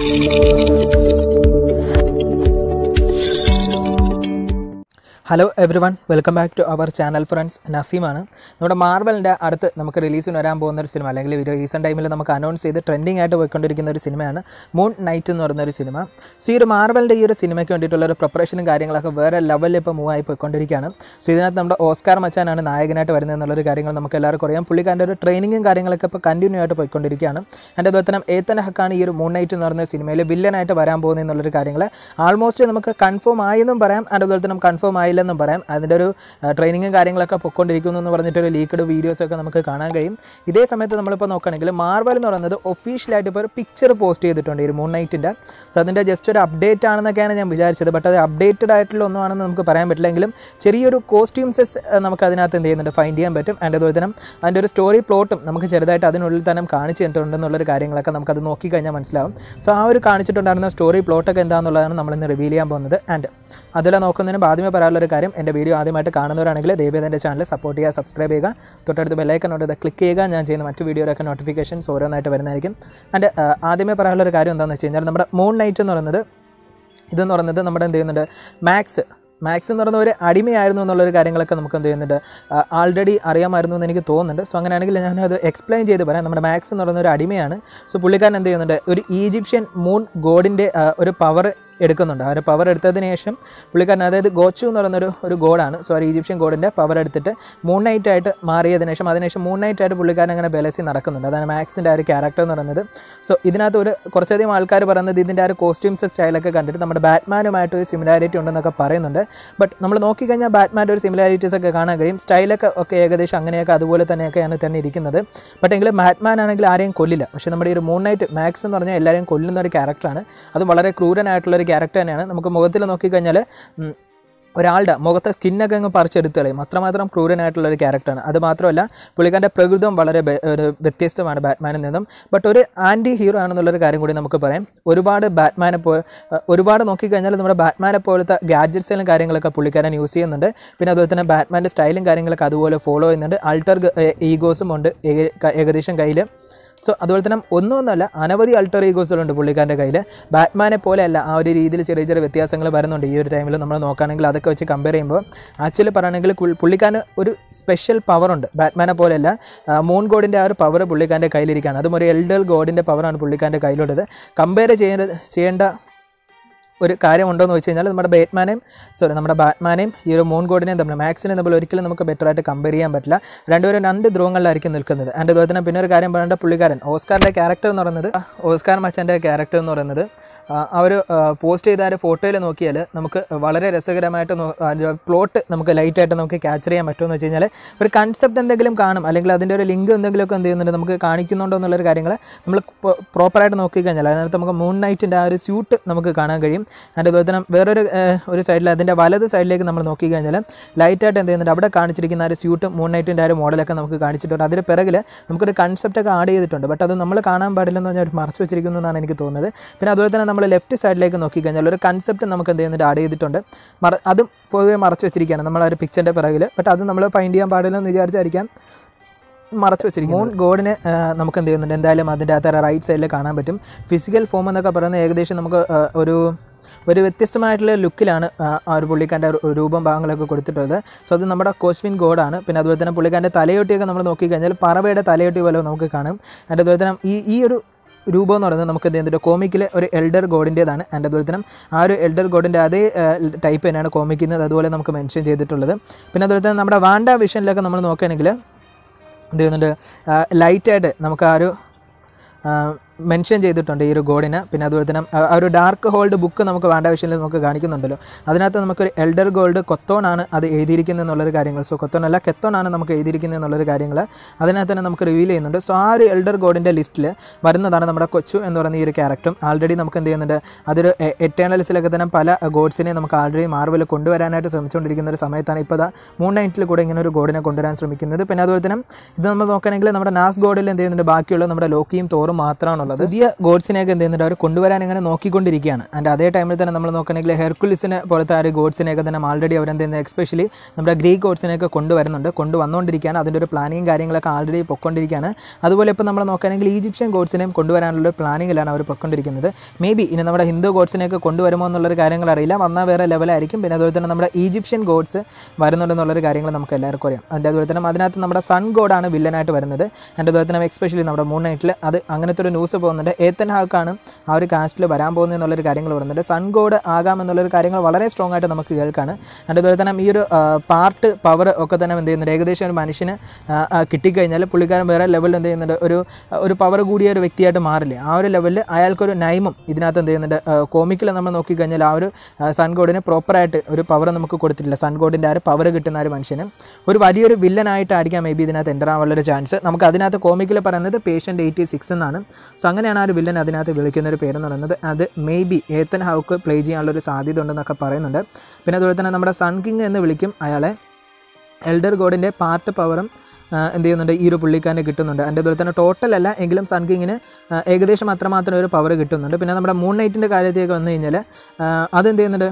hello everyone welcome back to our channel friends നസീമാണ് നമ്മുടെ മാർവലിൻ്റെ അടുത്ത് നമുക്ക് റിലീസിന് വരാൻ പോകുന്ന ഒരു സിനിമ അല്ലെങ്കിൽ ഒരു റീസെൻറ്റ് ടൈമിൽ നമുക്ക് അനൗൺസ് ചെയ്ത് ട്രെൻഡിങ് ആയിട്ട് പോയിക്കൊണ്ടിരിക്കുന്ന ഒരു സിനിമയാണ് മൂൺ നൈറ്റ് എന്ന് പറയുന്ന ഒരു സിനിമ സോ ഈ ഒരു മാർവലിൻ്റെ ഈ ഒരു സിനിമയ്ക്ക് വേണ്ടിയിട്ടുള്ള ഒരു പ്രിപ്പറേഷനും കാര്യങ്ങളൊക്കെ വേറെ ലെവലിൽ ഇപ്പോൾ മൂവ് ആയി പോയിക്കൊണ്ടിരിക്കുകയാണ് സോ ഇതിനകത്ത് നമ്മുടെ ഓസ്കാർ മച്ചാനാണ് നായകനായിട്ട് വരുന്നത് എന്നുള്ളൊരു കാര്യങ്ങൾ നമുക്ക് എല്ലാവർക്കും അറിയാം പുള്ളിക്കാരൻ്റെ ഒരു ട്രെയിനിങ്ങും കാര്യങ്ങളൊക്കെ ഇപ്പോൾ കണ്ടിന്യൂ ആയിട്ട് പോയിക്കൊണ്ടിരിക്കുകയാണ് എൻ്റെ അതുപോലെ തന്നെ ഏത്തൻ ഹക്കാണ് ഈ ഒരു മൂൺ നൈറ്റ് എന്ന് പറയുന്ന സിനിമയിൽ വില്ലനായിട്ട് വരാൻ പോകുന്നത് എന്നുള്ളൊരു കാര്യങ്ങൾ ആൾമോസ്റ്റ് നമുക്ക് കൺഫേം ആയെന്നും പറയാം അതിൻ്റെ അതുപോലെ തന്നെ കൺഫേം ആയില്ലെന്നും പറയാം അതിൻ്റെ ഒരു ട്രെയിനിങ്ങും കാര്യങ്ങളൊക്കെ പൊയ്ക്കൊണ്ടിരിക്കുന്നു എന്ന് പറഞ്ഞിട്ടൊരു ലീക്ക്ഡ് വീഡിയോസൊക്കെ നമുക്ക് കാണാൻ കഴിയും ഇതേ സമയത്ത് നമ്മളിപ്പോൾ നോക്കുകയാണെങ്കിൽ മാർവൽ എന്ന് പറയുന്നത് ഒഫീഷ്യലായിട്ട് ഇപ്പോൾ ഒരു പിക്ചർ പോസ്റ്റ് ചെയ്തിട്ടുണ്ട് ഈ ഒരു മൂൺ നൈറ്റിൻ്റെ സോ അതിൻ്റെ ജസ്റ്റ് ഒരു അപ്ഡേറ്റ് ആണെന്നൊക്കെയാണ് ഞാൻ വിചാരിച്ചത് ബട്ട് അത് അപ്ഡേറ്റഡ് ആയിട്ടുള്ള ഒന്നുമാണെന്ന് നമുക്ക് പറയാൻ പറ്റില്ലെങ്കിലും ചെറിയൊരു കോസ്റ്റ്യൂംസസ് നമുക്ക് അതിനകത്ത് എന്ത് ചെയ്യുന്നുണ്ട് ഫൈൻഡ് ചെയ്യാൻ പറ്റും അതിൻ്റെ അതുപോലെ തന്നെ അതിൻ്റെ ഒരു സ്റ്റോറി പ്ലോട്ടും നമുക്ക് ചെറുതായിട്ട് അതിനുള്ളിൽ തന്നെ കാണിച്ചു തന്നിട്ടുണ്ടെന്നുള്ളൊരു കാര്യങ്ങളൊക്കെ നമുക്കത് നോക്കിക്കഴിഞ്ഞാൽ മനസ്സിലാവും സോ ആ ഒരു കാണിച്ചിട്ടുണ്ടായിരുന്ന സ്റ്റോറി പ്ലോട്ടൊക്കെ എന്താണെന്നുള്ളതാണ് നമ്മളിന്ന് റിവീൽ ചെയ്യാൻ പോകുന്നത് ആൻഡ് അതിൽ നോക്കുന്നതിന് ആദ്യമേ പറയാനുള്ളൊരു കാര്യം എൻ്റെ വീഡിയോ ആദ്യമായിട്ട് കാണുന്നവരാണെങ്കിൽ ദയവേദ എൻ്റെ ചാനൽ സപ്പോർട്ട് ചെയ്യുക സബ്സ്ക്രൈബ് ചെയ്യുക തൊട്ടടുത്ത് ബെല്ലൈക്കനോട് ഇത് ക്ലിക്ക് ചെയ്യുക ഞാൻ ചെയ്യുന്ന മറ്റ് വീഡിയോയിലൊക്കെ നോട്ടിഫിക്കേഷൻസ് ഓരോന്നായിട്ട് വരുന്നതായിരിക്കും ആൻഡ് ആദ്യമേ പറയാനുള്ളൊരു കാര്യം എന്താണെന്ന് വെച്ച് കഴിഞ്ഞാൽ നമ്മുടെ മൂൺ നൈറ്റ് എന്ന് പറയുന്നത് ഇതെന്ന് പറയുന്നത് നമ്മുടെ എന്ത് ചെയ്യുന്നുണ്ട് മാക്സ് മാക്സ് എന്ന് പറയുന്ന ഒരു അടിമയായിരുന്നു എന്നുള്ളൊരു കാര്യങ്ങളൊക്കെ നമുക്ക് എന്ത് ചെയ്യുന്നുണ്ട് ആൾറെഡി അറിയാമായിരുന്നു എന്ന് എനിക്ക് തോന്നുന്നുണ്ട് സോ അങ്ങനെയാണെങ്കിൽ ഞാനത് എക്സ്പ്ലെയിൻ ചെയ്ത് പറയാം നമ്മുടെ മാക്സ് എന്ന് പറയുന്ന ഒരു അടിമയാണ് സോ പുള്ളിക്കാരൻ എന്ത് ചെയ്യുന്നുണ്ട് ഒരു ഈജിപ്ഷ്യൻ മൂൺ ഗോഡിൻ്റെ ഒരു പവർ എടുക്കുന്നുണ്ട് ആ ഒരു പവർ എടുത്തതിന് ശേഷം പുള്ളിക്കാരൻ അതായത് ഗോച്ചു എന്ന് പറയുന്നൊരു ഒരു ഗോഡാണ് സോ ഒരു ഈജിപ്ഷ്യൻ ഗോഡിൻ്റെ പവർ എടുത്തിട്ട് മൂൺ നൈറ്റ് ആയിട്ട് മാറിയതിന് ശേഷം അതിനുശേഷം മൂൺ നൈറ്റ് ആയിട്ട് പുള്ളിക്കാരൻ അങ്ങനെ ബലസി നടക്കുന്നുണ്ട് അതാണ് മാക്സിൻ്റെ ആ ഒരു ക്യാരക്ടർ എന്ന് പറയുന്നത് സോ ഇതിനകത്ത് ഒരു കുറച്ചധികം ആൾക്കാർ പറയുന്നത് ഇതിൻ്റെ ആ ഒരു കോസ്റ്റ്യൂംസ് സ്റ്റൈലൊക്കെ കണ്ടിട്ട് നമ്മുടെ ബാറ്റ്മാനുമായിട്ട് ഒരു സിമിലാരിറ്റി ഉണ്ടെന്നൊക്കെ പറയുന്നുണ്ട് ബട്ട് നമ്മൾ നോക്കിക്കഴിഞ്ഞാൽ ബാറ്റ്മാൻ്റെ ഒരു സിമിലാരിറ്റീസ് ഒക്കെ കാണാൻ കഴിയും സ്റ്റൈലൊക്കെ ഒക്കെ ഏകദേശം അങ്ങനെയൊക്കെ അതുപോലെ തന്നെയൊക്കെയാണ് തന്നെ ഇരിക്കുന്നത് ബട്ട് എങ്കിലും ബാറ്റ്മാൻ ആണെങ്കിൽ ആരെയും കൊല്ലില്ല പക്ഷേ നമ്മുടെ ഈ ഒരു മൂൺ നൈറ്റ് മാക്സ് എന്ന് പറഞ്ഞാൽ എല്ലാവരെയും കൊല്ലുന്ന ഒരു ക്യാരക്ടറാണ് അത് വളരെ ക്രൂരനായിട്ടുള്ള ഒരു ക്യാരക്ടർ തന്നെയാണ് നമുക്ക് മുഖത്തിൽ നോക്കിക്കഴിഞ്ഞാൽ ഉം, ഒരാളുടെ മുഖത്തെ സ്കിന്നൊക്കെ അങ്ങ് പറിച്ചെടുത്ത് കളയും അത്രമാത്രം ക്രൂരനായിട്ടുള്ള ഒരു ക്യാരക്ടറാണ് അത് മാത്രമല്ല പുള്ളിക്കാരൻ്റെ പ്രകൃതം വളരെ ബെ- ഒരു വ്യത്യസ്തമാണ് ബാറ്റ്മാനിൽ നിന്നും ബട്ട് ഒരു ആൻറ്റി ഹീറോ ആണെന്നുള്ളൊരു കാര്യം കൂടി നമുക്ക് പറയാം ഒരുപാട് ബാറ്റ്മാനെ പോ ഒരുപാട് നോക്കിക്കഴിഞ്ഞാൽ നമ്മുടെ ബാറ്റ്മാനെ പോലത്തെ ഗാഡ്ജറ്റ്സിലും കാര്യങ്ങളൊക്കെ പുള്ളിക്കാരൻ യൂസ് ചെയ്യുന്നുണ്ട് പിന്നെ അതുപോലെ തന്നെ ബാറ്റ്മാൻ്റെ സ്റ്റൈലും കാര്യങ്ങളൊക്കെ അതുപോലെ ഫോളോ ചെയ്യുന്നുണ്ട് അൾട്ടർ ഈഗോസും ഉണ്ട് ഏക- ഏകദേശം കയ്യിൽ സോ അതുപോലെ തന്നെ ഒന്നുമൊന്നുമല്ല അനവധി അൾട്ടർ ഈഗോസുകളുണ്ട് പുള്ളിക്കാരൻ്റെ കയ്യിൽ ബാറ്റ്മാനെ പോലെയല്ല ആ ഒരു രീതിയിൽ ചെറിയ ചെറിയ വ്യത്യാസങ്ങൾ വരുന്നുണ്ട് ഈ ഒരു ടൈമിൽ നമ്മൾ നോക്കുകയാണെങ്കിൽ അതൊക്കെ വെച്ച് കമ്പയർ ചെയ്യുമ്പോൾ ആക്ച്വലി പറയുകയാണെങ്കിൽ കുൾ- പുള്ളിക്കാരന് ഒരു സ്പെഷ്യൽ പവറുണ്ട് ബാറ്റ്മാനെ പോലെയല്ല ആ, മൂൺ ഗോഡിൻ്റെ ആ ഒരു പവർ പുള്ളിക്കാരൻ്റെ കയ്യിലിരിക്കുകയാണ് അതും ഒരു എൽഡർ ഗോഡിൻ്റെ പവറാണ് പുള്ളിക്കാരൻ്റെ കയ്യിലുള്ളത് കമ്പയർ ചെയ്യേണ്ട ചെയ്യേണ്ട ഒരു കാര്യം ഉണ്ടോ എന്ന് വെച്ച് കഴിഞ്ഞാൽ നമ്മുടെ ബാറ്റ്മാനെയും സോറി നമ്മുടെ ബാറ്റ്മാനെയും ഈ ഒരു മൂൺ ഗോഡിനെയും തമ്മിൽ മാക്സിനെയും തമ്മിൽ ഒരിക്കലും നമുക്ക് better ആയിട്ട് കമ്പയർ ചെയ്യാൻ പറ്റില്ല രണ്ടുപേരും രണ്ട് ധ്രുവങ്ങളിലായിരിക്കും നിൽക്കുന്നത് അതിൻ്റെ അതുപോലെ തന്നെ പിന്നെ ഒരു കാര്യം പറയേണ്ട പുള്ളിക്കാരൻ ഓസ്കാറിൻ്റെ ക്യാരക്ടർ എന്ന് പറയുന്നത് ഓസ്കാർ മച്ചൻ്റെ ക്യാരക്ടർ എന്ന് പറയുന്നത് അവർ പോസ്റ്റ് ചെയ്ത ആ ഒരു ഫോട്ടോയിൽ നോക്കിയാൽ നമുക്ക് വളരെ രസകരമായിട്ട് പ്ലോട്ട് നമുക്ക് ലൈറ്റായിട്ട് നമുക്ക് ക്യാപ്ചർ ചെയ്യാൻ പറ്റുമെന്ന് വെച്ച് കഴിഞ്ഞാൽ ഒരു കൺസെപ്റ്റ് എന്തെങ്കിലും കാണും അല്ലെങ്കിൽ അതിൻ്റെ ഒരു ലിങ്ക് എന്തെങ്കിലുമൊക്കെ എന്ത് ചെയ്യുന്നുണ്ട് നമുക്ക് കാണിക്കുന്നുണ്ടോ എന്നുള്ളൊരു കാര്യങ്ങൾ നമ്മൾ പ്രോപ്പറായിട്ട് നോക്കിക്കഴിഞ്ഞാൽ അതിനകത്ത് നമുക്ക് മൂൺ നൈറ്റിൻ്റെ ആ ഒരു സ്യൂട്ട് നമുക്ക് കാണാൻ കഴിയും അതിൻ്റെ അതുപോലെ തന്നെ വേറൊരു ഏഹ്, ഒരു സൈഡിൽ അതിൻ്റെ വലത് സൈഡിലേക്ക് നമ്മൾ നോക്കിക്കഴിഞ്ഞാൽ ലൈറ്റായിട്ട് എന്ത് ചെയ്യുന്നുണ്ട് അവിടെ കാണിച്ചിരിക്കുന്ന ആ ഒരു സ്യൂട്ട് മൂൺ നൈറ്റിൻ്റെ ആ ഒരു മോഡലൊക്കെ നമുക്ക് കാണിച്ചിട്ടുണ്ട് അതിന് പിറകിൽ നമുക്കൊരു കൺസെപ്റ്റൊക്കെ ആഡ് ചെയ്തിട്ടുണ്ട് ബട്ട് അത് നമ്മൾ കാണാൻ പാടില്ലെന്ന് പറഞ്ഞാൽ ഒരു മറച്ചു വെച്ചിരിക്കുന്നു എന്നാണ് എനിക്ക് തോന്നുന്നത് പിന്നെ അതുപോലെ തന്നെ നമ്മൾ ലെഫ്റ്റ് സൈഡിലേക്ക് നോക്കിക്കഴിഞ്ഞാൽ ഒരു കൺസെപ്റ്റ് നമുക്ക് എന്ത് ചെയ്യുന്നുണ്ട് ആഡ് ചെയ്തിട്ടുണ്ട് മറ അതും പൊതുവെ മറച്ചു വെച്ചിരിക്കുകയാണ് നമ്മൾ ആ ഒരു പിക്ചറിൻ്റെ പിറകിൽ ബട്ട് അത് നമ്മൾ ഫൈൻഡ് ചെയ്യാൻ പാടില്ലെന്ന് വിചാരിച്ചായിരിക്കാം മറച്ചു വെച്ചിരിക്കും മൂൺ ഗോഡിനെ ആ, നമുക്ക് എന്ത് ചെയ്യുന്നുണ്ട് എന്തായാലും അതിൻ്റെ അകത്ത് റൈറ്റ് സൈഡിൽ കാണാൻ പറ്റും ഫിസിക്കൽ ഫോം എന്നൊക്കെ പറയുന്നത് ഏകദേശം നമുക്ക് ആ, ഒരു ഒരു വ്യത്യസ്തമായിട്ടുള്ള ലുക്കിലാണ് ആ ആ ഒരു പുള്ളിക്കാരൻ്റെ രു- രൂപം ഭാഗങ്ങളൊക്കെ കൊടുത്തിട്ടുള്ളത് സോ അത് നമ്മുടെ കോസ്മിൻ ഗോഡാണ് പിന്നെ അതുപോലെ തന്നെ പുള്ളിക്കാരൻ്റെ തലയൊട്ടിയൊക്കെ നമ്മൾ നോക്കിക്കഴിഞ്ഞാൽ പറവയുടെ തലയൊട്ടി പോലെ നമുക്ക് കാണും അതിൻ്റെ അതുപോലെ തന്നെ ഈ ഈ ഒരു രൂപം എന്ന് പറയുന്നത് നമുക്ക് എന്ത് ചെയ്യുന്നുണ്ട് കോമിക്കിലെ ഒരു എൽഡർ ഗോഡിൻ്റേതാണ് അതിൻ്റെ അതുപോലെ തന്നെ ആ ഒരു എൽഡർ ഗോഡിൻ്റെ അതേ ടൈപ്പ് തന്നെയാണ് കോമിക്കുന്നത് അതുപോലെ നമുക്ക് മെൻഷൻ ചെയ്തിട്ടുള്ളത് പിന്നെ അതുപോലെ തന്നെ നമ്മുടെ വാണ്ട വിഷനിലൊക്കെ നമ്മൾ നോക്കുകയാണെങ്കിൽ എന്ത് ചെയ്യുന്നുണ്ട് ലൈറ്റായിട്ട് നമുക്ക് ആ ഒരു മെൻഷൻ ചെയ്തിട്ടുണ്ട് ഈ ഒരു ഗോഡിന് പിന്നെ അതുപോലെ തന്നെ ആ ആ ഒരു ഡാർക്ക് ഹോൾഡ് ബുക്ക് നമുക്ക് വേണ്ട വിഷയത്തിൽ നമുക്ക് കാണിക്കുന്നുണ്ടല്ലോ അതിനകത്ത് നമുക്കൊരു എൽഡർ ഗോൾഡ് കൊത്തോൺ ആണ് അത് എഴുതിയിരിക്കുന്നത് എന്നുള്ളൊരു കാര്യങ്ങൾ സോ കൊത്തോൺ അല്ല കെത്തോൺ ആണ് നമുക്ക് എഴുതിയിരിക്കുന്നത് എന്നുള്ളൊരു കാര്യങ്ങൾ അതിനകത്ത് തന്നെ നമുക്ക് റിവീൽ ചെയ്യുന്നുണ്ട് സോ ആ ഒരു എൽഡർ ഗോഡിൻ്റെ ലിസ്റ്റിൽ വരുന്നതാണ് നമ്മുടെ കൊച്ചു എന്ന് പറയുന്ന ഈ ഒരു ക്യാരക്ടറും ആൾറെഡി നമുക്ക് എന്ത് ചെയ്യുന്നുണ്ട് അതൊരു എറ്റേണൽസിലൊക്കെ തന്നെ പല ഗോഡ്സിനെ നമുക്ക് ആൾറെഡി മാർവൽ കൊണ്ടുവരാനായിട്ട് ശ്രമിച്ചുകൊണ്ടിരിക്കുന്ന ഒരു സമയത്താണ് ഇപ്പോൾ ദാ മൂൺ നൈറ്റിൽ കൂടെ ഇങ്ങനെ ഒരു ഗോഡിനെ കൊണ്ടുവരാൻ ശ്രമിക്കുന്നത് പിന്നെ അതുപോലെ തന്നെ ഇത് നമ്മൾ നോക്കുകയാണെങ്കിൽ നമ്മുടെ നാസ് ഗോഡിൽ എന്ത് ചെയ്യുന്നുണ്ട് ബാക്കിയുള്ള നമ്മുടെ ലോക്കിയും തോറും മാത്രമാണുള്ളത് എന്നുള്ളത് പുതിയ ഗോഡ്സിനെയൊക്കെ എന്ത് ചെയ്യുന്നുണ്ട് അവർ കൊണ്ടുവരാൻ ഇങ്ങനെ നോക്കിക്കൊണ്ടിരിക്കുകയാണ് ആൻഡ് അതേ ടൈമിൽ തന്നെ നമ്മൾ നോക്കുകയാണെങ്കിൽ ഹെർക്കുലിസിനെ പോലത്തെ ആ ഒരു ഗോഡ്സിനെയൊക്കെ തന്നെ ആൾറെഡി അവരെന്ത് ചെയ്യുന്നത് എക്സ്പെഷ്യലി നമ്മുടെ ഗ്രീക്ക് ഗോഡ്സിനെയൊക്കെ കൊണ്ടുവരുന്നുണ്ട് കൊണ്ടുവന്നുകൊണ്ടിരിക്കുകയാണ് അതിൻ്റെ ഒരു പ്ലാനിങ് കാര്യങ്ങളൊക്കെ ആൾറെഡി പൊയ്ക്കൊണ്ടിരിക്കുകയാണ് അതുപോലെ ഇപ്പോൾ നമ്മൾ നോക്കുകയാണെങ്കിൽ ഈജിപ്ഷ്യൻ ഗോഡ്സിനെയും കൊണ്ടുവരാനുള്ള ഒരു പ്ലാനിങ്ങിലാണ് അവർ പൊയ്ക്കൊണ്ടിരിക്കുന്നത് മേ ബി ഇനി നമ്മുടെ ഹിന്ദു ഗോഡ്സിനെയൊക്കെ കൊണ്ടുവരുമോ എന്നുള്ളൊരു കാര്യങ്ങൾ അറിയില്ല വന്നാൽ വേറെ ലെവലായിരിക്കും പിന്നെ അതുപോലെ തന്നെ നമ്മുടെ ഈജിപ്ഷ്യൻ ഗോഡ്സ് വരുന്നുണ്ടെന്നുള്ളൊരു കാര്യങ്ങൾ നമുക്ക് എല്ലാവർക്കും അറിയാം അതിൻ്റെ അതുപോലെ തന്നെ അതിനകത്ത് നമ്മുടെ സൺ ഗോഡാണ് വില്ലനായിട്ട് വരുന്നത് അതിൻ്റെ അതുപോലെ തന്നെ എക്സ്പെഷ്യലി നമ്മുടെ മൂൺ നൈറ്റിൽ അത് അങ്ങനത്തെ ഒരു ന്യൂസ് പോകുന്നുണ്ട് ഏത്തൻ ഹാക്കാണ് ആ ഒരു കാസ്റ്റിൽ വരാൻ പോകുന്നത് എന്നുള്ളൊരു കാര്യങ്ങൾ പറയുന്നുണ്ട് സൺ ഗോഡ് ആകാം എന്നുള്ളൊരു കാര്യങ്ങൾ വളരെ സ്ട്രോങ് ആയിട്ട് നമുക്ക് കേൾക്കാണ് അതിൻ്റെ അതുപോലെ തന്നെ ഈ ഒരു പാർട്ട് പവർ ഒക്കെ തന്നെ എന്ത് ചെയ്യുന്നുണ്ട് ഏകദേശം ഒരു മനുഷ്യന് ആ, ആ, കിട്ടിക്കഴിഞ്ഞാൽ പുള്ളിക്കാരൻ വേറെ ലെവലിൽ എന്ത് ചെയ്യുന്നുണ്ട് ഒരു ഒരു പവർ കൂടിയ ഒരു വ്യക്തിയായിട്ട് മാറില്ലേ ആ ഒരു ലെവലിൽ അയാൾക്കൊരു നൈമും ഇതിനകത്ത് എന്ത് ചെയ്യുന്നുണ്ട് കോമിക്കിൽ നമ്മൾ നോക്കിക്കഴിഞ്ഞാൽ ആ ഒരു സൺ ഗോഡിന് പ്രോപ്പറായിട്ട് ഒരു പവർ നമുക്ക് കൊടുത്തിട്ടില്ല സൺ ഗോഡിൻ്റെ ആ ഒരു പവർ കിട്ടുന്ന ആ ഒരു മനുഷ്യന് ഒരു വലിയൊരു വില്ലനായിട്ടായിരിക്കാം മേ ബി ഇതിനകത്ത് എൻ്റർ ആവാനുള്ളൊരു ചാൻസ് നമുക്ക് അതിനകത്ത് കോമിക്കിൽ പറയുന്നത് പേഷ്യൻ്റ് എയ്റ്റി സിക്സ് എന്നാണ് സോ അങ്ങനെയാണ് ആ ഒരു വില്ലൻ അതിനകത്ത് വിളിക്കുന്ന ഒരു പേരെന്ന് പറയുന്നത് അത് maybe Ethan Hawke play ചെയ്യാനുള്ളൊരു സാധ്യത ഉണ്ടെന്നൊക്കെ പറയുന്നുണ്ട് പിന്നെ അതുപോലെ തന്നെ നമ്മുടെ സൺ കിങ് എന്ന് വിളിക്കും അയാളെ എൽഡർ ഗോഡിൻ്റെ പാർട്ട് പവറും ആ, എന്ത് ചെയ്യുന്നുണ്ട് ഈ ഒരു പുള്ളിക്കാരന് കിട്ടുന്നുണ്ട് അതിൻ്റെ അതുപോലെ തന്നെ ടോട്ടൽ അല്ല എങ്കിലും സൺ കിങ്ങിന് ആ, ഏകദേശം അത്രമാത്രം ഒരു പവർ കിട്ടുന്നുണ്ട് പിന്നെ നമ്മുടെ മൂൺ നൈറ്റിൻ്റെ കാര്യത്തേക്ക് വന്നു കഴിഞ്ഞാൽ ആ, അതെന്ത് ചെയ്യുന്നുണ്ട്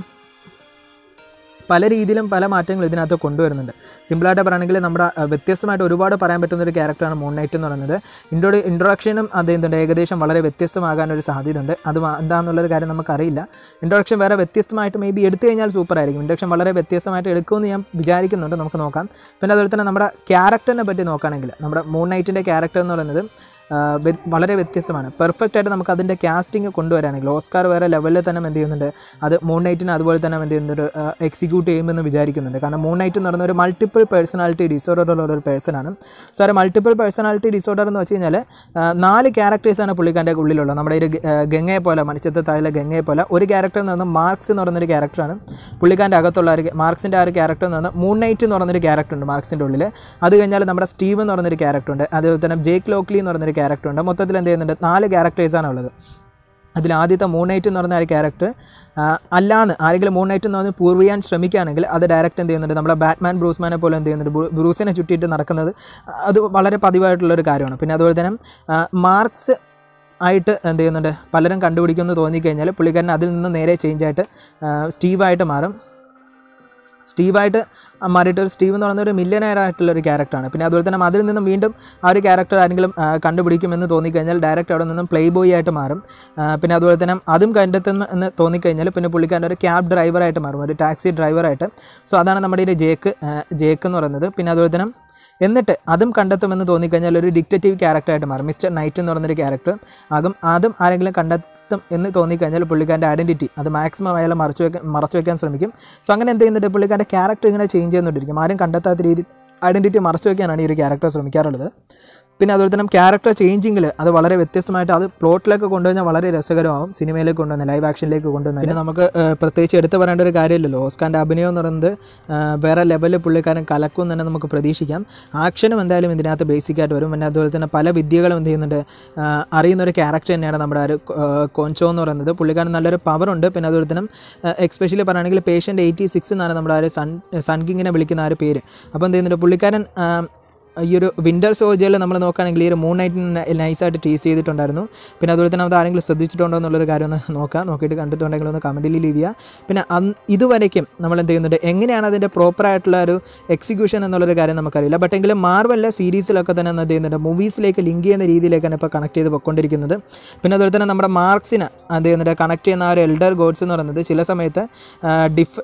പല രീതിയിലും പല മാറ്റങ്ങൾ ഇതിനകത്ത് കൊണ്ടുവരുന്നുണ്ട് സിമ്പിളായിട്ട് പറയുകയാണെങ്കിൽ നമ്മുടെ ആ, വ്യത്യസ്തമായിട്ട് ഒരുപാട് പറയാൻ പറ്റുന്ന ഒരു ക്യാരക്ടറാണ് മൂൺ നൈറ്റ് എന്ന് പറയുന്നത് ഇൻട്രോ ഇൻട്രൊഡക്ഷനും അത് എന്തുണ്ട് ഏകദേശം വളരെ വ്യത്യസ്തമാകാനൊരു സാധ്യതയുണ്ട് അത് വാ- എന്താണെന്നുള്ളൊരു കാര്യം നമുക്കറിയില്ല ഇൻട്രൊഡക്ഷൻ വേറെ വ്യത്യസ്തമായിട്ട് മേ ബി എടുത്തു കഴിഞ്ഞാൽ സൂപ്പർ ആയിരിക്കും ഇൻട്രൊഡക്ഷൻ വളരെ വ്യത്യസ്തമായിട്ട് എടുക്കുമെന്ന് ഞാൻ വിചാരിക്കുന്നുണ്ട് നമുക്ക് നോക്കാം പിന്നെ അതുപോലെ തന്നെ നമ്മുടെ ക്യാരക്ടറിനെ പറ്റി നോക്കുകയാണെങ്കിൽ നമ്മുടെ മൂൺ നൈറ്റിൻ്റെ ക്യാരക്ടർ എന്ന് പറയുന്നത് ആ, വ്യ- വളരെ വ്യത്യസ്തമാണ് പെർഫെക്റ്റ് ആയിട്ട് നമുക്ക് അതിൻ്റെ കാസ്റ്റിംഗ് കൊണ്ടുവരാണെങ്കിൽ ഓസ്കാർ വേറെ ലെവലിൽ തന്നെ എന്ത് ചെയ്യുന്നുണ്ട് അത് മൂൺ നൈറ്റിന് അതുപോലെ തന്നെ എന്ത് ചെയ്യുന്നുണ്ട് എക്സിക്യൂട്ട് ചെയ്യുമെന്ന് വിചാരിക്കുന്നുണ്ട് കാരണം മൂൺ നൈറ്റ് എന്ന് പറയുന്ന ഒരു മൾട്ടിപ്പിൾ പേഴ്സണാലിറ്റി ഡിസോർഡർ ഉള്ള ഒരു പേഴ്സണാണ് സോ ഒരു മൾട്ടിപ്പിൾ പേഴ്സണാലിറ്റി ഡിസോർഡർ എന്ന് വെച്ച് കഴിഞ്ഞാൽ ആ, നാല് ക്യാരക്ടേഴ്സാണ് പുള്ളിക്കാൻ്റെ ഉള്ളിലുള്ളത് നമ്മുടെ ഒരു ഗ- ആ, ഗംഗയെ പോലെ മനുഷ്യത്തെ താഴെ ഗംഗയെ പോലെ ഒരു ക്യാരക്ടർ എന്ന് പറയുന്നത് മാർക്സ് എന്ന് പറയുന്നൊരു ക്യാരക്ടറാണ് പുള്ളിക്കാൻ്റെ അകത്തുള്ള ഒരു മാർക്സിൻ്റെ ആ ഒരു ക്യാരക്ടർ എന്ന് പറയുന്നത് മൂൺ നൈറ്റ് എന്ന് പറയുന്നൊരു ക്യാരക്ടർ ഉണ്ട് മാർക്സിൻ്റെ ഉള്ളിൽ അത് കഴിഞ്ഞാൽ നമ്മുടെ സ്റ്റീവ് എന്ന് പറയുന്നൊരു ക്യാരക്ടർ ഉണ്ട് അതുപോലെ തന്നെ ജേക്ക് ലോക്ലി എന്ന് പറയുന്നൊരു ക്യാരക്ടർ ഉണ്ട് മൊത്തത്തിൽ എന്ത് ചെയ്യുന്നുണ്ട് നാല് ക്യാരക്ടേഴ്സാണ് ഉള്ളത് അതിൽ ആദ്യത്തെ മൂൺ നൈറ്റ് എന്ന് പറയുന്ന ആ ഒരു ക്യാരക്ടർ അല്ലാന്ന് ആരെങ്കിലും മൂൺ നൈറ്റ് എന്ന് പറഞ്ഞ് പൂർവ് ചെയ്യാൻ ശ്രമിക്കുകയാണെങ്കിൽ അത് ഡയറക്റ്റ് എന്ത് ചെയ്യുന്നുണ്ട് നമ്മുടെ ബാറ്റ്മാൻ ബ്രൂസ്മാനെ പോലെ എന്ത് ചെയ്യുന്നുണ്ട് ബ്രൂ- ബ്രൂസിനെ ചുറ്റിയിട്ട് നടക്കുന്നത് അത് വളരെ പതിവായിട്ടുള്ളൊരു കാര്യമാണ് പിന്നെ അതുപോലെ തന്നെ ആ, മാർക്സ് ആയിട്ട് എന്ത് ചെയ്യുന്നുണ്ട് പലരും കണ്ടുപിടിക്കുമെന്ന് തോന്നിക്കഴിഞ്ഞാൽ പുള്ളിക്കാരൻ അതിൽ നിന്ന് നേരെ ചേഞ്ച് ആയിട്ട് ആ, സ്റ്റീവായിട്ട് മാറും സ്റ്റീവായിട്ട് മാറിയിട്ട് ഒരു സ്റ്റീവ് എന്ന് പറയുന്ന ഒരു മില്യനയർ ആയിട്ടുള്ള ഒരു ക്യാരക്ടറാണ് പിന്നെ അതുപോലെ തന്നെ അതിൽ നിന്നും വീണ്ടും ആ ഒരു ക്യാരക്ടർ ആരെങ്കിലും ആ, കണ്ടുപിടിക്കുമെന്ന് തോന്നിക്കഴിഞ്ഞാൽ ഡയറക്റ്റ് അവിടെ നിന്നും പ്ലേ ബോയ് ആയിട്ട് മാറും ആ, പിന്നെ അതുപോലെ തന്നെ അതും കണ്ടെത്തുന്നു എന്ന് തോന്നിക്കഴിഞ്ഞാൽ പിന്നെ പുള്ളിക്കാരൻ്റെ ഒരു ക്യാബ് ഡ്രൈവറായിട്ട് മാറും ഒരു ടാക്സി ഡ്രൈവറായിട്ട് സോ അതാണ് നമ്മുടെ ഒരു ജേക്ക് ആ, ജേക്ക് എന്ന് പറയുന്നത് പിന്നെ അതുപോലെ തന്നെ എന്നിട്ട് അതും കണ്ടെത്തുമെന്ന് തോന്നിക്കഴിഞ്ഞാൽ ഒരു ഡിക്റ്റേറ്റീവ് ക്യാരക്ടറായിട്ട് മാറും മിസ്റ്റർ നൈറ്റ് എന്ന് പറയുന്നൊരു ക്യാരക്ടർ ആകും അതും ആരെങ്കിലും കണ്ടെത്തും എന്ന് തോന്നിക്കഴിഞ്ഞാൽ പുള്ളിക്കാരൻ്റെ ഐഡൻറ്റിറ്റി അത് മാക്സിമം അയാൾ മറച്ചു വെക്കാൻ മറച്ചു വെക്കാൻ ശ്രമിക്കും സോ അങ്ങനെ എന്ത് ചെയ്യുന്നുണ്ട് പുള്ളിക്കാരൻ്റെ ക്യാരക്ടർ ഇങ്ങനെ ചേഞ്ച് ചെയ്യുന്നുണ്ടിരിക്കും ആരും കണ്ടെത്താത്ത രീതി ഐഡൻറ്റിറ്റി മറച്ചു വെക്കാനാണ് ഈ ഒരു ക്യാരക്ടർ ശ്രമിക്കാറുള്ളത് പിന്നെ അതുപോലെ തന്നെ ക്യാരക്ടർ ചേഞ്ചിങ്ങിൽ അത് വളരെ വ്യത്യസ്തമായിട്ട് അത് പ്ലോട്ടിലേക്ക് കൊണ്ടുവന്നാൽ വളരെ രസകരമാവും സിനിമയിലേക്ക് കൊണ്ടുവന്ന് ലൈവ് ആക്ഷനിലേക്ക് കൊണ്ടുവന്നാൽ പിന്നെ നമുക്ക് ഏഹ്, പ്രത്യേകിച്ച് എടുത്തു പറയേണ്ട ഒരു കാര്യമില്ലല്ലോ ഓസ്കാൻ്റെ അഭിനയം എന്ന് പറയുന്നത് ഏഹ്, വേറെ ലെവലിൽ പുള്ളിക്കാരൻ കലക്കും എന്ന് തന്നെ നമുക്ക് പ്രതീക്ഷിക്കാം ആക്ഷനും എന്തായാലും ഇതിനകത്ത് ബേസിക് ആയിട്ട് വരും പിന്നെ അതുപോലെ തന്നെ പല വിദ്യകളും എന്ത് ചെയ്യുന്നുണ്ട് ഏഹ്, അറിയുന്ന ഒരു ക്യാരക്ടർ തന്നെയാണ് നമ്മുടെ ആ ഒരു ഏഹ്, കോൻചോ എന്ന് പറയുന്നത് പുള്ളിക്കാരൻ നല്ലൊരു പവർ ഉണ്ട് പിന്നെ അതുപോലെ തന്നെ എക്സ്പെഷ്യലി പറയുകയാണെങ്കിൽ പേഷ്യൻ്റ് എയ്റ്റി സിക്സ് എന്നാണ് നമ്മുടെ ആ ഒരു സൺ സൺ കിങ്ങിനെ വിളിക്കുന്ന ആ ഒരു പേര് അപ്പോൾ എന്ത് ചെയ്യുന്നുണ്ട് പുള്ളിക്കാരൻ ഏഹ്, ഈ ഒരു വിൻ്റർ സോൾജറിൽ നമ്മൾ നോക്കുകയാണെങ്കിൽ ഈ ഒരു മൂൺ നൈറ്റിന് നൈസായിട്ട് ടീസ് ചെയ്തിട്ടുണ്ടായിരുന്നു പിന്നെ അതുപോലെ തന്നെ അത് ആരെങ്കിലും ശ്രദ്ധിച്ചിട്ടുണ്ടോ എന്നുള്ളൊരു കാര്യം ഒന്ന് നോക്കാം നോക്കിയിട്ട് കണ്ടിട്ടുണ്ടെങ്കിൽ ഒന്ന് കമൻറ്റിൽ ലീവ് ചെയ്യുക പിന്നെ അന്ന് ഇതുവരയ്ക്കും നമ്മൾ എന്ത് ചെയ്യുന്നുണ്ട് എങ്ങനെയാണ് അതിൻ്റെ പ്രോപ്പറായിട്ടുള്ള ഒരു എക്സിക്യൂഷൻ എന്നുള്ളൊരു കാര്യം നമുക്കറിയില്ല ബട്ട് എങ്കിലും മാർവലിലെ സീരീസിലൊക്കെ തന്നെ എന്ത് ചെയ്യുന്നുണ്ട് മൂവീസിലേക്ക് ലിങ്ക് ചെയ്യുന്ന രീതിയിലേക്കാണ് ഇപ്പോൾ കണക്ട് ചെയ്ത് പൊയ്ക്കൊണ്ടിരിക്കുന്നത് പിന്നെ അതുപോലെ തന്നെ നമ്മുടെ മാർക്സിന് എന്ത് ചെയ്യുന്നുണ്ട് കണക്ട് ചെയ്യുന്ന ആ ഒരു എൽഡർ ഗോഡ്സ് എന്ന് പറയുന്നത് ചില സമയത്ത് ആ, ഡിഫ്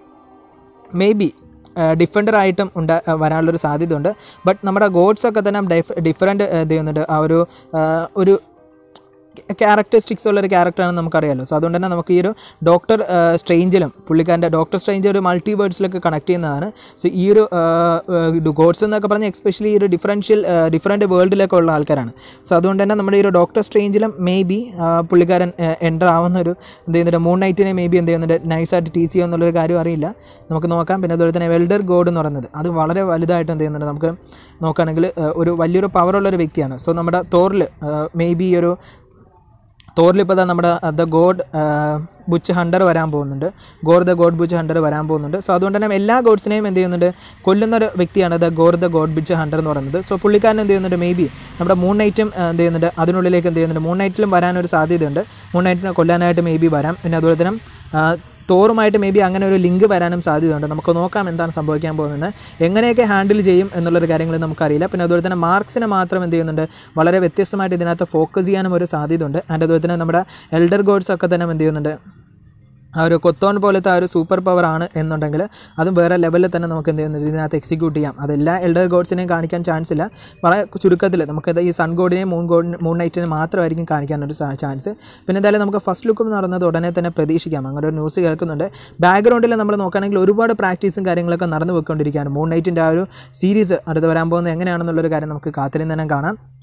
മേ ബി ഡിഫൻഡർ ആയിട്ടും ഉണ്ടാ വരാനുള്ളൊരു സാധ്യതയുണ്ട് ബട്ട് നമ്മുടെ ഗോഡ്സ് ഒക്കെ തന്നെ ഡിഫ് ഡിഫറെൻറ്റ് എന്ത് ചെയ്യുന്നുണ്ട് ആ ഒരു ആ, ഒരു ക്യാരക്ടറിസ്റ്റിക്സ് ഉള്ള ഒരു ക്യാരക്ടറാണെന്ന് നമുക്കറിയാലോ സോ അതുകൊണ്ട് തന്നെ നമുക്ക് ഈ ഒരു ഡോക്ടർ സ്ട്രേഞ്ചിലും പുള്ളിക്കാരൻ്റെ ഡോക്ടർ സ്ട്രേഞ്ച് ഒരു മൾട്ടി വേർഡ്സിലൊക്കെ കണക്ട് ചെയ്യുന്നതാണ് സോ ഈ ഒരു ഗോഡ്സ് എന്നൊക്കെ പറഞ്ഞാൽ എക്സ്പെഷ്യലി ഈ ഒരു ഡിഫറൻഷ്യൽ ഡിഫറൻറ്റ് വേൾഡിലൊക്കെ ഉള്ള ആൾക്കാരാണ് സോ അതുകൊണ്ട് തന്നെ നമ്മുടെ ഈ ഒരു ഡോക്ടർ സ്ട്രേഞ്ചിലും മേ ബി പുള്ളിക്കാരൻ എൻ്റർ ആവുന്ന ഒരു എന്ത് ചെയ്യുന്നുണ്ട് മൂൺ നൈറ്റിനെ മേ ബി എന്ത് ചെയ്യുന്നുണ്ട് നൈസായിട്ട് ടീസ് ചെയ്യുക എന്നുള്ളൊരു കാര്യം അറിയില്ല നമുക്ക് നോക്കാം പിന്നെ അതുപോലെ തന്നെ വെൽഡർ ഗോഡ് എന്ന് പറയുന്നത് അത് വളരെ വലുതായിട്ട് എന്ത് ചെയ്യുന്നുണ്ട് നമുക്ക് നോക്കുകയാണെങ്കിൽ ഏഹ്, ഒരു വലിയൊരു പവറുള്ള ഒരു വ്യക്തിയാണ് സോ നമ്മുടെ തോറിൽ മേ ബി ഒരു തോറിൽ ഇപ്പോൾ നമ്മുടെ ദ ഗോഡ് ബുച്ച് ഹണ്ടർ വരാൻ പോകുന്നുണ്ട് Gorr the God butcher വരാൻ പോകുന്നുണ്ട് സോ അതുകൊണ്ട് തന്നെ എല്ലാ ഗോഡ്സിനെയും എന്ത് ചെയ്യുന്നുണ്ട് കൊല്ലുന്ന ഒരു വ്യക്തിയാണ് the Gorr the God butcher എന്ന് പറയുന്നത് സോ പുള്ളിക്കാരൻ എന്ത് ചെയ്യുന്നുണ്ട് മേ ബി നമ്മുടെ മൂൺ നൈറ്റും എന്ത് ചെയ്യുന്നുണ്ട് അതിനുള്ളിലേക്ക് എന്ത് ചെയ്യുന്നുണ്ട് മൂൺ നൈറ്റിലും വരാനൊരു സാധ്യതയുണ്ട് മൂൺ നൈറ്റിനെ കൊല്ലാനായിട്ട് മേ ബി വരാം പിന്നെ അതുപോലെ തന്നെ ആ, തോറുമായിട്ട് മേ ബി അങ്ങനെ ഒരു ലിങ്ക് വരാനും സാധ്യതയുണ്ട് നമുക്ക് നോക്കാം എന്താണ് സംഭവിക്കാൻ പോകുന്നത് എങ്ങനെയൊക്കെ ഹാൻഡിൽ ചെയ്യും എന്നുള്ളൊരു കാര്യങ്ങൾ നമുക്കറിയില്ല പിന്നെ അതുപോലെ തന്നെ മാർക്സിനെ മാത്രം എന്ത് ചെയ്യുന്നുണ്ട് വളരെ വ്യത്യസ്തമായിട്ട് ഇതിനകത്ത് ഫോക്കസ് ചെയ്യാനും ഒരു സാധ്യതയുണ്ട് ആൻഡ് അതുപോലെ തന്നെ നമ്മുടെ എൽഡർ ഗോഡ്സ് ഒക്കെ തന്നെ എന്ത് ചെയ്യുന്നുണ്ട് ആ ഒരു കൊത്തോൺ പോലത്തെ ആ ഒരു സൂപ്പർ പവർ ആണ് എന്നുണ്ടെങ്കിൽ അതും വേറെ ലെവലിൽ തന്നെ നമുക്ക് എന്ത് ചെയ്യുന്നത് ഇതിനകത്ത് എക്സിക്യൂട്ട് ചെയ്യാം അതെല്ലാ എൽഡർ ഗോഡ്സിനെയും കാണിക്കാൻ ചാൻസ് ഇല്ല വളരെ ചുരുക്കത്തിൽ നമുക്കത് ഈ സൺ ഗോഡിനെയും മൂൺ ഗോഡിനെ മൂൺ നൈറ്റിനെ മാത്രമായിരിക്കും കാണിക്കാനൊരു ചാൻസ് പിന്നെ എന്തായാലും നമുക്ക് ഫസ്റ്റ് ലുക്ക് എന്ന് പറയുന്നത് ഉടനെ തന്നെ പ്രതീക്ഷിക്കാം അങ്ങനെ ഒരു ന്യൂസ് കേൾക്കുന്നുണ്ട് ബാക്ക്ഗ്രൗണ്ടിൽ നമ്മൾ നോക്കുകയാണെങ്കിൽ ഒരുപാട് പ്രാക്ടീസും കാര്യങ്ങളൊക്കെ നടന്നു പോയിക്കൊണ്ടിരിക്കുകയാണ് മൂൺ നൈറ്റിൻ്റെ ആ ഒരു സീരീസ് അടുത്ത് വരാൻ പോകുന്നത് എങ്ങനെയാണെന്നുള്ളൊരു കാര്യം നമുക്ക് കാത്തിരുന്ന് തന്നെ കാണാം